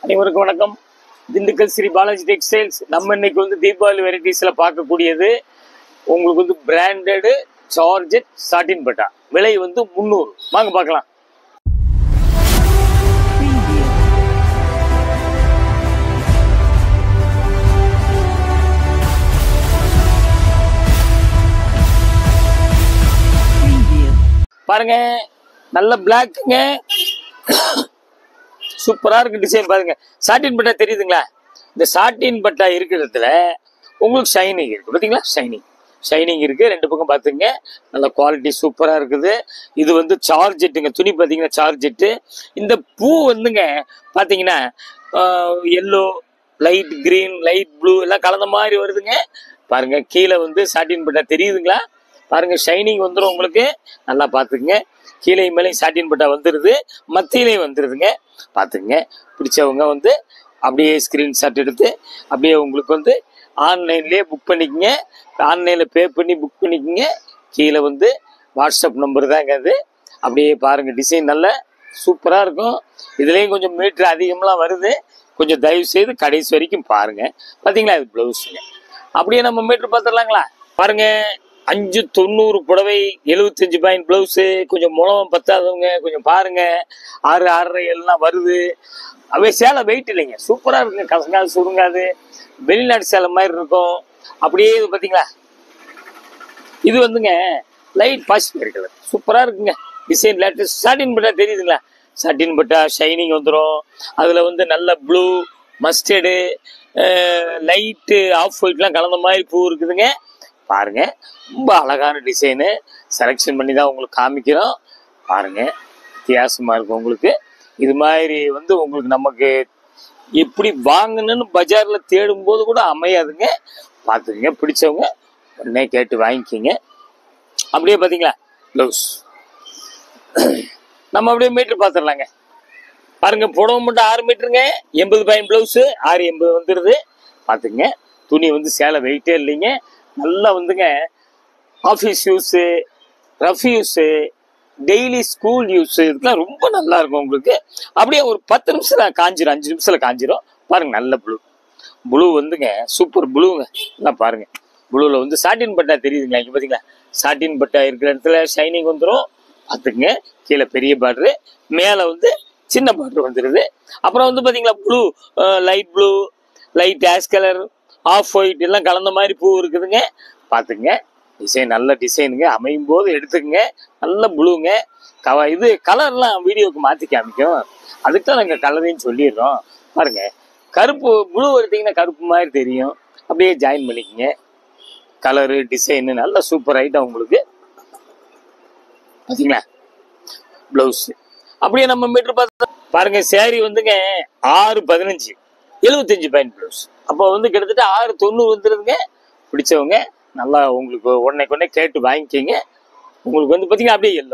அனைவருக்கும் வணக்கம் திண்டுக்கல் ஸ்ரீ பாலாஜி டெக்ஸ்டைல்ஸ் நம்ம இன்னைக்கு வந்து தீபாவளி வெரைட்டிஸில் பார்க்கக்கூடியது உங்களுக்கு வந்து பிராண்டடு சார்ஜெட் சாட்டின் பட்டா விலை வந்து முந்நூறு வாங்க பார்க்கலாம் Preview. Preview. பாருங்க நல்ல பிளாக்குங்க சூப்பரா இருக்கு டிசைன் பாருங்க சாட்டின் பட்டா தெரியுதுங்களா இந்த சாட்டின் பட்டா இருக்கிறதுல உங்களுக்கு ஷைனிங் இருக்கு பாத்தீங்களா ஷைனிங் ஷைனிங் இருக்கு ரெண்டு பக்கம் பார்த்துங்க நல்ல குவாலிட்டி சூப்பரா இருக்குது இது வந்து சார்ஜெட்டுங்க துணி பார்த்தீங்கன்னா சார்ஜெட்டு இந்த பூ வந்துங்க பார்த்தீங்கன்னா yellow light green light blue எல்லாம் கலந்த மாதிரி வருதுங்க பாருங்க கீழே வந்து சாட்டின் பட்டா தெரியுதுங்களா பாருங்க ஷைனிங் வந்துடும் உங்களுக்கு நல்லா பார்த்துக்குங்க கீழே மேலே சாட்டின் பட்டா வந்துடுது மத்தியிலையும் வந்துடுதுங்க பார்த்துக்குங்க பிடிச்சவங்க வந்து அப்படியே ஸ்க்ரீன்ஷாட் எடுத்து அப்படியே உங்களுக்கு வந்து ஆன்லைன்லேயே புக் பண்ணிக்கங்க ஆன்லைனில் பே பண்ணி புக் பண்ணிக்கங்க கீழே வந்து வாட்ஸ்அப் நம்பர் தாங்க அது அப்படியே பாருங்கள் டிசைன் நல்ல சூப்பராக இருக்கும் இதுலேயும் கொஞ்சம் மீட்ரு அதிகம்லாம் வருது கொஞ்சம் தயவு செய்து கடைசி வரைக்கும் பாருங்கள் பார்த்தீங்களா இது ப்ளவுஸுங்க அப்படியே நம்ம மீட்ரு பார்த்துடலாங்களா பாருங்க அஞ்சு தொண்ணூறு புடவை எழுபத்தஞ்சு பாயிண்ட் பிளவுஸு கொஞ்சம் முழம் பத்தாதவங்க கொஞ்சம் பாருங்க ஆறு ஆறரை எல்லாம் வருது அப்படியே சேலை வெயிட் இல்லைங்க சூப்பராக இருக்குங்க கசங்காது சுருங்காது வெளிநாட்டு சேலை மாதிரி இருக்கும் அப்படியே இது பார்த்தீங்களா இது வந்துங்க லைட் பாசிட்டிவ் இருக்குது சூப்பராக இருக்குங்க டிசைன் லேட்டஸ்ட் சாட்டின் பட்டா தெரியுதுங்களா சாட்டின் பட்டா ஷைனிங் வந்துடும் அதில் வந்து நல்ல ப்ளூ மஸ்டர்டு லைட்டு ஆஃப் ஒயிட்லாம் கலந்த மாதிரி பூ இருக்குதுங்க பாருங்க ரொம்ப அழகான டிசைனு செலெக்ஷன் பண்ணி தான் உங்களுக்கு காமிக்கிறோம் பாருங்க வித்தியாசமாக இருக்கும் உங்களுக்கு இது மாதிரி வந்து உங்களுக்கு நமக்கு எப்படி வாங்கணும்னு பஜாரில் தேடும்போது கூட அமையாதுங்க பார்த்துக்குங்க பிடிச்சவங்க உடனே கேட்டு வாங்கிக்கிங்க அப்படியே பார்த்தீங்களா ப்ளவுஸ் நம்ம அப்படியே மீட்டர் பார்த்துடலாங்க பாருங்க புடவை மட்டும் ஆறு மீட்டருங்க எண்பது பாயிண்ட் ப்ளவுஸு ஆறு எண்பது வந்துடுது பார்த்துங்க துணி வந்து சேலை வெயிட்டே இல்லைங்க நல்லா வந்துங்க office use rough use daily school use இதுக்கெல்லாம் ரொம்ப நல்லா இருக்கும் உங்களுக்கு அப்படியே ஒரு பத்து நிமிஷத்தில் காஞ்சிரும் அஞ்சு நிமிஷத்தில் காஞ்சிரும் பாருங்க நல்ல ப்ளூ ப்ளூ வந்துங்க சூப்பர் ப்ளூங்க நல்லா பாருங்க ப்ளூவில் வந்து சாட்டின் பட்டா தெரியுதுங்களா இங்கே பார்த்தீங்களா சாட்டின் பட்டா இருக்கிற இடத்துல ஷைனிங் வந்துடும் பார்த்துக்குங்க கீழே பெரிய பார்டரு மேலே வந்து சின்ன பார்டர் வந்துடுது அப்புறம் வந்து பார்த்தீங்களா blue light blue light ash colour off white எல்லாம் கலந்த மாதிரி பூ இருக்குதுங்க பார்த்துக்குங்க டிசைன் நல்ல டிசைனுங்க அமையும் போது எடுத்துக்கங்க நல்ல ப்ளூங்க கவ இது கலர்லாம் வீடியோவுக்கு மாற்றி காமிக்கும் அதுக்கு தான் நாங்கள் கலரையும் சொல்லிடுறோம் பாருங்க கருப்பு ப்ளூ எடுத்தீங்கன்னா கருப்பு மாதிரி தெரியும் அப்படியே ஜாயின் பண்ணிக்கங்க கலரு டிசைனு நல்ல சூப்பர் ஐட்டம் உங்களுக்கு பார்த்தீங்களா ப்ளவுஸ் அப்படியே நம்ம மீட்டர் பார்த்து பாருங்க சேரீ வந்துங்க ஆறு பதினஞ்சு எழுபத்தஞ்சு பாயிண்ட் ப்ளவுஸ் அப்போ வந்து கிட்டத்தட்ட ஆறு தொண்ணூறு வந்துருதுங்க பிடிச்சவங்க நல்லா உங்களுக்கு உடனே உடனே கேட்டு வாங்கிக்கிங்க உங்களுக்கு வந்து பார்த்தீங்கன்னா அப்படியே எல்லோ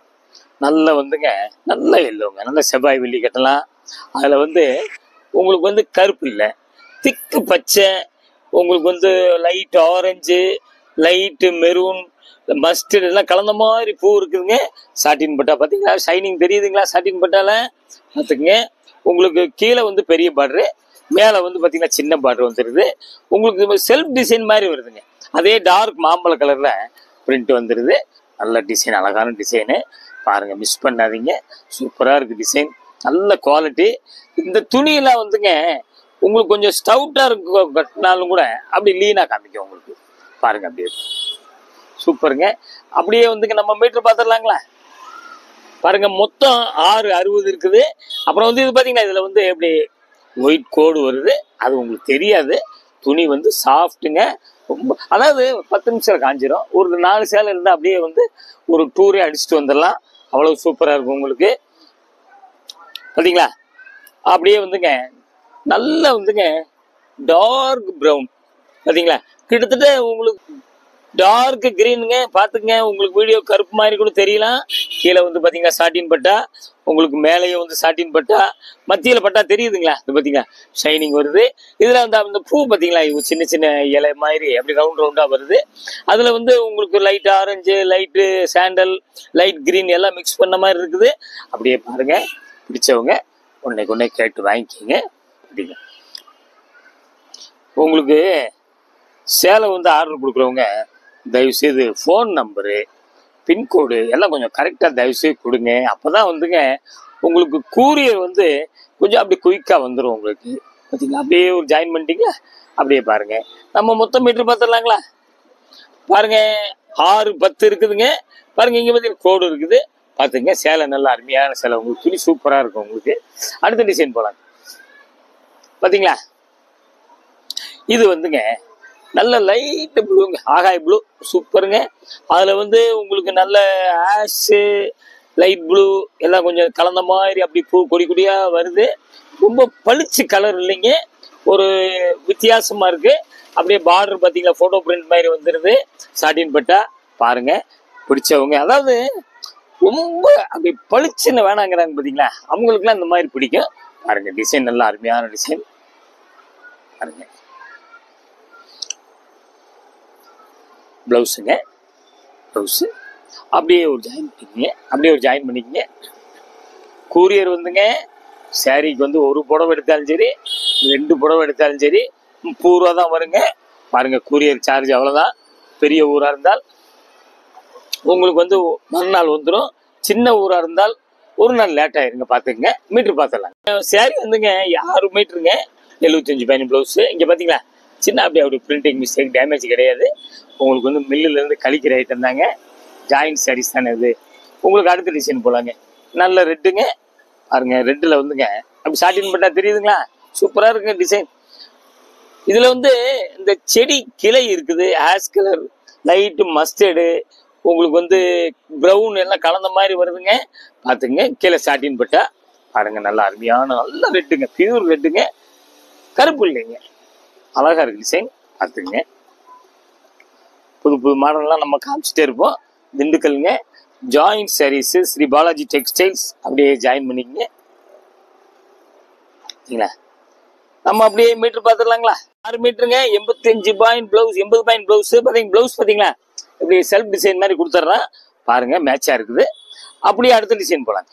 நல்ல வந்துங்க நல்ல எல்லோங்க நல்ல செவ்வாய் வெள்ளி கட்டலாம் அதில் வந்து உங்களுக்கு வந்து கருப்பு இல்லை திக்கு பச்சை உங்களுக்கு வந்து light orange light maroon mustard எல்லாம் கலந்த மாதிரி பூ இருக்குதுங்க சாட்டின் பட்டா பார்த்தீங்களா ஷைனிங் தெரியுதுங்களா சாட்டின் பட்டால பார்த்துக்குங்க உங்களுக்கு கீழே வந்து பெரிய பார்டரு மேலே வந்து பார்த்தீங்கன்னா சின்ன பார்டர் வந்துடுது உங்களுக்கு செல்ஃப் டிசைன் மாதிரி வருதுங்க அதே டார்க் மாம்பழ கலரில் பிரிண்ட் வந்துடுது நல்ல டிசைன் அழகான டிசைனு பாருங்க மிஸ் பண்ணாதீங்க சூப்பராக இருக்குது டிசைன் நல்ல குவாலிட்டி இந்த துணியெல்லாம் வந்துங்க உங்களுக்கு கொஞ்சம் ஸ்டவுட்டாக இருக்க கட்டினாலும் கூட அப்படி லீனாக காமிக்கும் உங்களுக்கு பாருங்க அப்படியே சூப்பருங்க அப்படியே வந்துங்க நம்ம மீட்டர் பார்த்துடலாங்களா பாருங்க மொத்தம் ஆறு அறுபது இருக்குது அப்புறம் வந்து இது பார்த்தீங்கன்னா இதில் வந்து எப்படி ஒயிட் கோடு வருது அது உங்களுக்கு தெரியாது துணி வந்து சாஃப்ட்டுங்க ரொம்ப அதாவது பத்து நிமிஷம் காஞ்சிரும் ஒரு நாலு சேலை இருந்தால் அப்படியே வந்து ஒரு டூரே அடிச்சுட்டு வந்துடலாம் அவ்வளோ சூப்பராக இருக்கும் உங்களுக்கு பார்த்தீங்களா அப்படியே வந்துங்க நல்லா வந்துங்க டார்க் ப்ரௌன் பார்த்தீங்களா கிட்டத்தட்ட உங்களுக்கு டார்க் கிரீனுங்க பார்த்துங்க உங்களுக்கு வீடியோ கருப்பு மாதிரி கூட தெரியலாம் கீழே வந்து பார்த்தீங்கன்னா சாட்டின் பட்டா உங்களுக்கு மேலேயும் வந்து சாட்டின் பட்டா மத்தியில் பட்டா தெரியுதுங்களா இது பார்த்தீங்களா ஷைனிங் வருது இதில் வந்து அந்த பூ பார்த்தீங்களா இது சின்ன சின்ன இலை மாதிரி அப்படி ரவுண்ட் ரவுண்டாக வருது அதில் வந்து உங்களுக்கு light orange light sandal light green எல்லாம் மிக்ஸ் பண்ண மாதிரி இருக்குது அப்படியே பாருங்க பிடிச்சவங்க உடனே கொண்டே கேட்டு வாங்கிக்கிங்க அப்படிங்க உங்களுக்கு சேலை வந்து ஆர்டர் கொடுக்குறவங்க தயவுசெய்து ஃபோன் நம்பரு பின்கோடு எல்லாம் கொஞ்சம் கரெக்டாக தயவுசெய்து கொடுங்க அப்போ தான் வந்துங்க உங்களுக்கு கூரியர் வந்து கொஞ்சம் அப்படியே குயிக்காக வந்துடும் உங்களுக்கு பார்த்தீங்களா அப்படியே ஒரு ஜாயின் பண்ணிட்டீங்களா அப்படியே பாருங்க நம்ம மொத்தம் மீட்டர் பார்த்துடலாங்களா பாருங்க ஆறு பத்து இருக்குதுங்க பாருங்க இங்கே பார்த்தீங்கன்னா கோடு இருக்குது பார்த்துங்க சேலை நல்லா அருமையான சேலை உங்களுக்கு துணி சூப்பராக இருக்கும் உங்களுக்கு அடுத்த டிசைன் போகலாம் பார்த்தீங்களா இது வந்துங்க நல்ல லைட் ப்ளூங்க ஆகாய் ப்ளூ சூப்பருங்க அதில் வந்து உங்களுக்கு நல்ல ஆஷு லைட் ப்ளூ எல்லாம் கொஞ்சம் கலந்த மாதிரி அப்படி பூ கொடி கொடியாக வருது ரொம்ப பளிச்சு கலர் இல்லைங்க ஒரு வித்தியாசமா இருக்கு அப்படியே பார்டர் பார்த்தீங்களா ஃபோட்டோ பிரிண்ட் மாதிரி வந்துடுது சாட்டின் பட்டா பாருங்க பிடிச்சவங்க அதாவது ரொம்ப அப்படி பளிச்சுன்னு வேணாங்கிறாங்க பார்த்தீங்களா அவங்களுக்குலாம் இந்த மாதிரி பிடிக்கும் பாருங்க டிசைன் நல்லா அருமையான டிசைன் பாருங்க ப்ளவுஸுங்க ப்ளவுஸு அப்படியே ஒரு ஜாயின் பண்ணிக்கங்க அப்படியே ஒரு ஜாயின் பண்ணிக்கங்க கூரியர் வந்துங்க சாரிக்கு வந்து ஒரு புடவை எடுத்தாலும் சரி ரெண்டு புடவை எடுத்தாலும் சரி முப்பது ரூபா தான் வருங்க பாருங்க கூரியர் சார்ஜ் அவ்வளோதான் பெரிய ஊராக இருந்தால் உங்களுக்கு வந்து மறுநாள் வந்துடும் சின்ன ஊராக இருந்தால் ஒரு நாள் லேட் ஆயிருங்க பார்த்துக்குங்க மீட்டர் பார்த்துடலாம் சாரி வந்துங்க ஆறு மீட்டருங்க எழுபத்தஞ்சு பயணி ப்ளவுஸு இங்கே பார்த்தீங்களா சின்ன அப்படி அப்படி பிரிண்டிங் மிஸ்டேக் டேமேஜ் கிடையாது உங்களுக்கு வந்து மில்லுலேருந்து கழிக்கிற ஐட்டம் தாங்க ஜாயின்ட் சாரீஸ் தானே இது உங்களுக்கு அடுத்த டிசைன் போலாங்க நல்ல ரெட்டுங்க பாருங்க ரெட்டில் வந்துங்க அப்படி சாட்டின் பட்டா தெரியுதுங்களா சூப்பராக இருக்குங்க டிசைன் இதில் வந்து இந்த செடி கிளை இருக்குது ஆஷ் கலர் லைட்டு மஸ்டர்டு உங்களுக்கு வந்து ப்ரௌன் எல்லாம் கலந்த மாதிரி வருதுங்க பார்த்துங்க கீழே சாட்டின் பட்டா பாருங்க நல்லா அருமையான நல்ல ரெட்டுங்க பியூர் ரெட்டுங்க கருப்பு இல்லைங்க அழகா இருக்கு டிசைன் பார்த்துங்க புது புது மாடல்லாம் நம்ம காமிச்சிட்டே இருப்போம் திண்டுக்கல்ங்க ஜாயிண்ட் சாரீஸ் ஸ்ரீ பாலாஜி டெக்ஸ்டைல்ஸ் அப்படியே ஜாயின் பண்ணிக்கங்க சரிங்களா நம்ம அப்படியே மீட்டர் பார்த்துடலாங்களா ஆறு மீட்டருங்க எண்பத்தஞ்சு பாயிண்ட் பிளவுஸ் எண்பது பாயிண்ட் பிளவுஸ் பார்த்தீங்க பிளவுஸ் பார்த்தீங்களா இப்படி செல்ஃப் டிசைன் மாதிரி கொடுத்துட்றேன் பாருங்க மேட்சா இருக்குது அப்படியே அடுத்த டிசைன் போலாங்க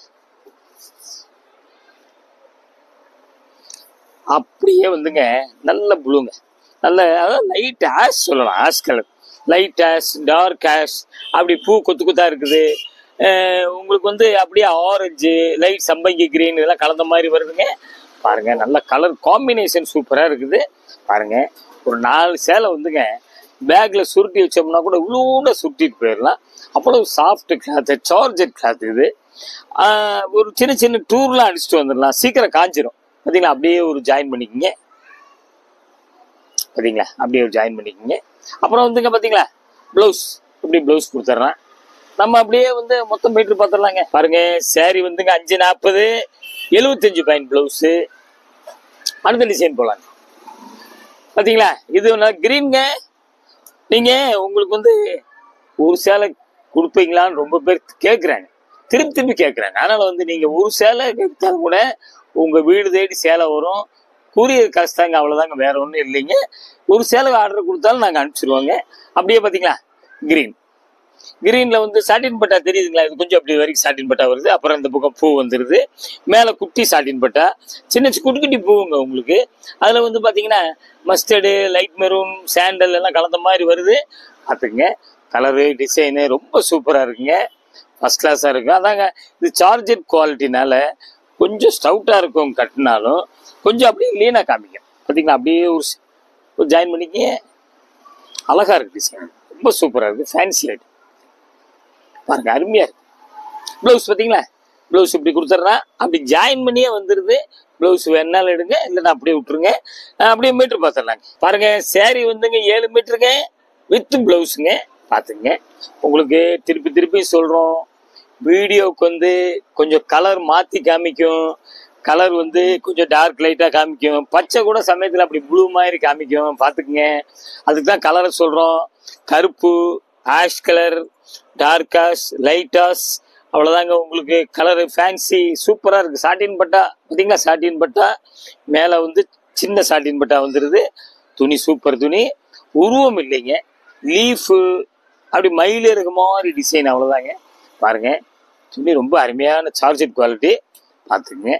அப்படியே வந்துங்க நல்ல ப்ளூங்க நல்ல அதாவது லைட் ஆஷ் சொல்லலாம் ash colour light ash dark ash அப்படி பூ கொத்து கொத்தா இருக்குது அஹ் உங்களுக்கு வந்து அப்படியே ஆரஞ்சு லைட் சம்பங்கி கிரீன் இதெல்லாம் கலந்த மாதிரி வருதுங்க பாருங்க நல்ல கலர் காம்பினேஷன் சூப்பராக இருக்குது பாருங்க ஒரு நாலு சேலை வந்துங்க பேக்ல சுருட்டி வச்சோம்னா கூட இவ்வளோட சுருட்டிட்டு போயிடலாம் அவ்வளவு சாஃப்ட் கிளாத் சார்ஜர் கிளாத் இது ஆஹ் ஒரு சின்ன சின்ன டூர்லாம் அடிச்சுட்டு வந்துடலாம் சீக்கிரம் காஞ்சிரும் பார்த்தீங்களா அப்படியே ஒரு ஜாயின் பண்ணிக்கிங்க பார்த்தீங்களா அப்படியே ஒரு ஜாயின் பண்ணிக்கிங்க அப்புறம் வந்துங்க பார்த்தீங்களா ப்ளவுஸ் இப்படி ப்ளவுஸ் கொடுத்துட்றேன் நம்ம அப்படியே வந்து மொத்தம் மீட்டர் பார்த்துடலாங்க பாருங்க saree வந்துங்க அஞ்சு நாற்பது எழுபத்தஞ்சு பாயிண்ட் ப்ளவுஸு அடுத்த டிசைன் போலாங்க பார்த்தீங்களா இது கிரீன்ங்க நீங்க உங்களுக்கு வந்து ஒரு சேலை கொடுப்பீங்களான்னு ரொம்ப பேர் கேட்குறாங்க திருப்பி திருப்பி கேட்குறாங்க அதனால வந்து நீங்க ஒரு சேலை எடுத்தாலும் கூட உங்க வீடு தேடி சேலை வரும் கூரியர் காசு தாங்க அவ்வளோதாங்க வேற ஒன்றும் இல்லைங்க ஒரு சேலை ஆர்டர் கொடுத்தாலும் நாங்கள் அனுப்பிச்சிருவோங்க அப்படியே பார்த்தீங்களா கிரீன் கிரீன்ல வந்து சாட்டின் பட்டா தெரியுதுங்களா இது கொஞ்சம் அப்படி வரைக்கும் சாட்டின் பட்டா வருது அப்புறம் இந்த பக்கம் பூ வந்துருது மேலே குட்டி சாட்டின் பட்டா சின்ன சி- குட்டி குட்டி பூவுங்க உங்களுக்கு அதில் வந்து பார்த்தீங்கன்னா மஸ்டர்டு லைட் மெரூன் சாண்டல் எல்லாம் கலந்த மாதிரி வருது பார்த்துங்க கலரு டிசைனு ரொம்ப சூப்பராக இருக்குங்க ஃபஸ்ட் கிளாஸாக இருக்கு அதாங்க இது சார்ஜர் குவாலிட்டினால கொஞ்சம் ஸ்டவுட்டாக இருக்கும் கட்டினாலும் கொஞ்சம் அப்படியே லீனாக காமிக்கும் பார்த்தீங்களா அப்படியே ஒரு ஸ்- ஒரு ஜாயின் பண்ணிக்க அழகா இருக்கு டிசைன் ரொம்ப சூப்பராக இருக்கு ஃபேன்சி ஐட்டம் பாருங்க அருமையா இருக்கு ப்ளவுஸ் பார்த்தீங்களா ப்ளவுஸ் இப்படி கொடுத்துட்றேன் அப்படி ஜாயின் பண்ணியே வந்துடுது ப்ளவுஸ் வேணாலும் எடுங்க இல்லைன்னா அப்படியே விட்டுருங்க அஹ் அப்படியே மீட்டர் பார்த்துடலாங்க பாருங்க saree வந்துங்க ஏழு மீட்டருங்க வித் ப்ளவுஸுங்க பார்த்துங்க உங்களுக்கு திருப்பி திருப்பி சொல்கிறோம் வீடியோவுக்கு வந்து கொஞ்சம் கலர் மாற்றி காமிக்கும் கலர் வந்து கொஞ்சம் டார்க் லைட்டாக காமிக்கும் பச்சை கூட சமயத்தில் அப்படி ப்ளூ மாதிரி காமிக்கும் பார்த்துக்குங்க அதுக்கு தான் கலரை சொல்கிறோம் கருப்பு ash colour dark ash light ash அவ்வளோதாங்க உங்களுக்கு கலரு ஃபேன்சி சூப்பராக இருக்குது சாட்டின் பட்டா பார்த்தீங்களா சாட்டின் பட்டா மேலே வந்து சின்ன சாட்டின் பட்டா வந்துடுது துணி சூப்பர் துணி உருவம் இல்லைங்க லீஃபு அப்படி மயிலே இருக்க மாதிரி டிசைன் அவ்வளோதாங்க பாருங்க துணி ரொம்ப அருமையான சார்ஜர் குவாலிட்டி பார்த்துங்க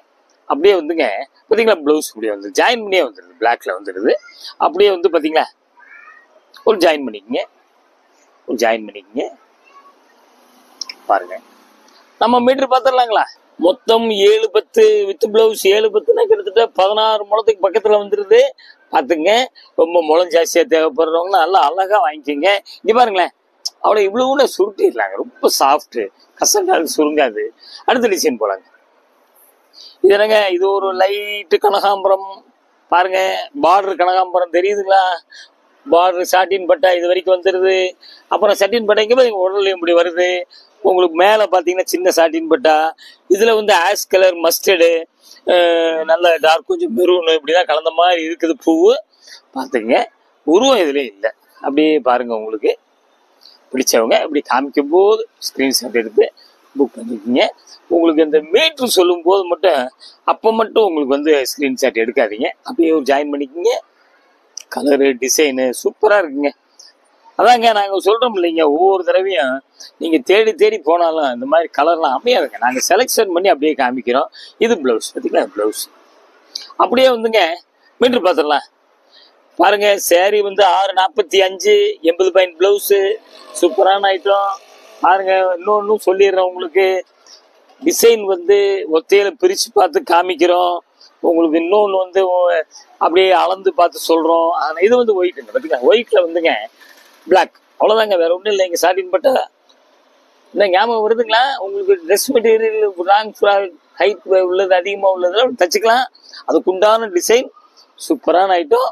அப்படியே வந்துங்க பார்த்தீங்களா ப்ளவுஸ் அப்படியே வந்து ஜாயின் பண்ணியே வந்துடுது பிளாக்ல வந்துடுது அப்படியே வந்து பார்த்தீங்களா ஒரு ஜாயின் பண்ணிக்கங்க ஒரு ஜாயின் பண்ணிக்கங்க பாருங்க நம்ம மீட்டர் பார்த்துடலாங்களா மொத்தம் ஏழு பத்து வித் பிளவுஸ் ஏழு பத்துனா கிட்டத்தட்ட பதினாறு முழத்துக்கு பக்கத்துல வந்துருது பார்த்துங்க ரொம்ப முளம் ஜாஸ்தியா தேவைப்படுறவங்க நல்லா அழகா வாங்கிக்கோங்க இங்க பாருங்களேன் அவ்வளோ இவ்வளவு சுருட்டிடலாங்க ரொம்ப சாஃப்ட் கசங்காது சுருங்காது அடுத்த டிசைன் போலாங்க இது என்னங்க இது ஒரு லைட்டு கனகாம்பரம் பாருங்க பார்டர் கனகாம்பரம் தெரியுதுங்களா பார்டர் சாட்டின் பட்டா இது வரைக்கும் வந்துடுது அப்புறம் சட்டின் பட்டைக்கு பாத்தீங்க உடல்லையும் இப்படி வருது உங்களுக்கு மேலே பார்த்தீங்கன்னா சின்ன சாட்டின் பட்டா இதில் வந்து ஆஷ் கலர் மஸ்டர்டு நல்ல டார்க் கொஞ்சம் மெரூன் இப்படிலாம் கலந்த மாதிரி இருக்குது பூவு பார்த்துங்க உருவம் இதுலேயே இல்லை அப்படியே பாருங்க உங்களுக்கு பிடிச்சவங்க இப்படி காமிக்கும் போது ஸ்க்ரீன்ஷாட் எடுத்து புக் பண்ணிக்கோங்க உங்களுக்கு இந்த மீட்ரு சொல்லும் போது மட்டும் அப்போ மட்டும் உங்களுக்கு வந்து ஸ்க்ரீன்ஷாட் எடுக்காதீங்க அப்படியே ஒரு ஜாயின் பண்ணிக்கோங்க கலரு டிசைனு சூப்பராக இருக்குங்க அதாங்க நாங்கள் சொல்கிறோம் இல்லைங்க ஒவ்வொரு தடவையும் நீங்கள் தேடி தேடி போனாலும் இந்த மாதிரி கலர்லாம் அமையாதுங்க நாங்கள் செலெக்ஷன் பண்ணி அப்படியே காமிக்கிறோம் இது ப்ளவுஸ் பார்த்தீங்களா ப்ளவுஸ் அப்படியே வந்துங்க மீட்ரு பார்த்துடலாம் பாருங்க சேரீ வந்து ஆறு நாற்பத்தி அஞ்சு எண்பது பாயிண்ட் ப்ளவுஸு சூப்பரான ஐட்டம் பாருங்க இன்னொன்றும் சொல்லிடுறேன் உங்களுக்கு டிசைன் வந்து ஒத்தையில பிரித்து பார்த்து காமிக்கிறோம் உங்களுக்கு இன்னொன்று வந்து ஒ- அப்படியே அளந்து பார்த்து சொல்கிறோம் ஆனால் இது வந்து ஒயிட்டுங்க பார்த்தீங்களா ஒயிட்டில் வந்துங்க பிளாக் அவ்வளோதாங்க வேற ஒன்றும் இல்லைங்க சாட்டின் பட்டா இந்த ஞாபகம் வருதுங்களா உங்களுக்கு ட்ரெஸ் மெட்டீரியல் லாங் ஹைட் உள்ளது அதிகமாக உள்ளது தச்சுக்கலாம் அதுக்குண்டான டிசைன் சூப்பரான ஐட்டம்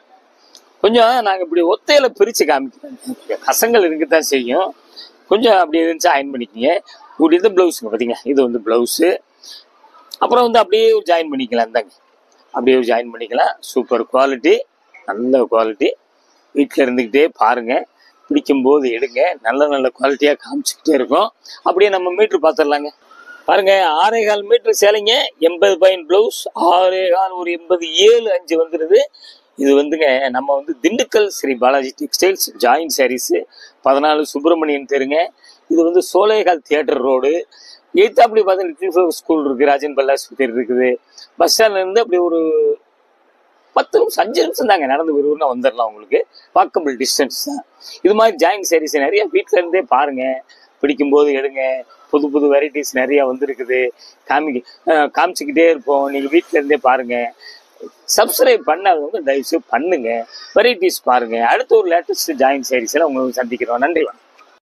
கொஞ்சம் நாங்கள் இப்படி ஒத்தையில பிரித்து காமிக்கிறோம் கசங்கள் இருக்கத்தான் செய்யும் கொஞ்சம் அப்படி இருந்துச்சு அயன் பண்ணிக்கோங்க இப்படி இது ப்ளவுஸுங்க பார்த்தீங்க இது வந்து ப்ளவுஸு அப்புறம் வந்து அப்படியே ஜாயின் பண்ணிக்கலாம் இந்தாங்க அப்படியே ஜாயின் பண்ணிக்கலாம் சூப்பர் குவாலிட்டி நல்ல குவாலிட்டி வீட்டில் இருந்துக்கிட்டே பாருங்க பிடிக்கும்போது எடுங்க நல்ல நல்ல குவாலிட்டியாக காமிச்சிக்கிட்டே இருக்கும் அப்படியே நம்ம மீட்ரு பார்த்துடலாங்க பாருங்க ஆறே கால் மீட்டர் சேலைங்க எண்பது பாயிண்ட் ப்ளவுஸ் ஆறே கால் ஒரு எண்பது ஏழு அஞ்சு வந்துடுது இது வந்துங்க நம்ம வந்து திண்டுக்கல் ஸ்ரீ பாலாஜி டெக்ஸ்டைல்ஸ் ஜாயின் சாரீஸு பதினாலு சுப்பிரமணியன் தெருங்க இது வந்து சோலைகால் தியேட்டர் ரோடு எய்த்தாப்படி பார்த்தீங்கன்னா லிட்டில் ஃப்ளவர் ஸ்கூல் இருக்குது ராஜன் பல்லாஸ்பத்திரி இருக்குது பஸ் ஸ்டாண்ட்ல இருந்து அப்படி ஒரு பத்து நிமிஷம் அஞ்சு நிமிஷம் தாங்க நடந்து வருவா வந்துடலாம் உங்களுக்கு வாக்கபிள் டிஸ்டன்ஸ் தான் இது மாதிரி ஜாயின் சாரீஸ் நிறைய வீட்டில இருந்தே பாருங்க பிடிக்கும்போது எடுங்க புது புது வெரைட்டிஸ் நிறைய வந்திருக்குது காமிக்க அஹ் காமிச்சுக்கிட்டே இருப்போம் நீங்க வீட்டில இருந்தே பாருங்க சப்ஸ்கிரைப் பண்ணாதவங்க தயவுசெய்து பண்ணுங்க வெரைட்டிஸ் பாருங்க அடுத்த ஒரு லேட்டஸ்ட் ஜாயின் சாரீஸ் எல்லாம் உங்களுக்கு சந்திக்கிறோம் நன்றி வணக்கம்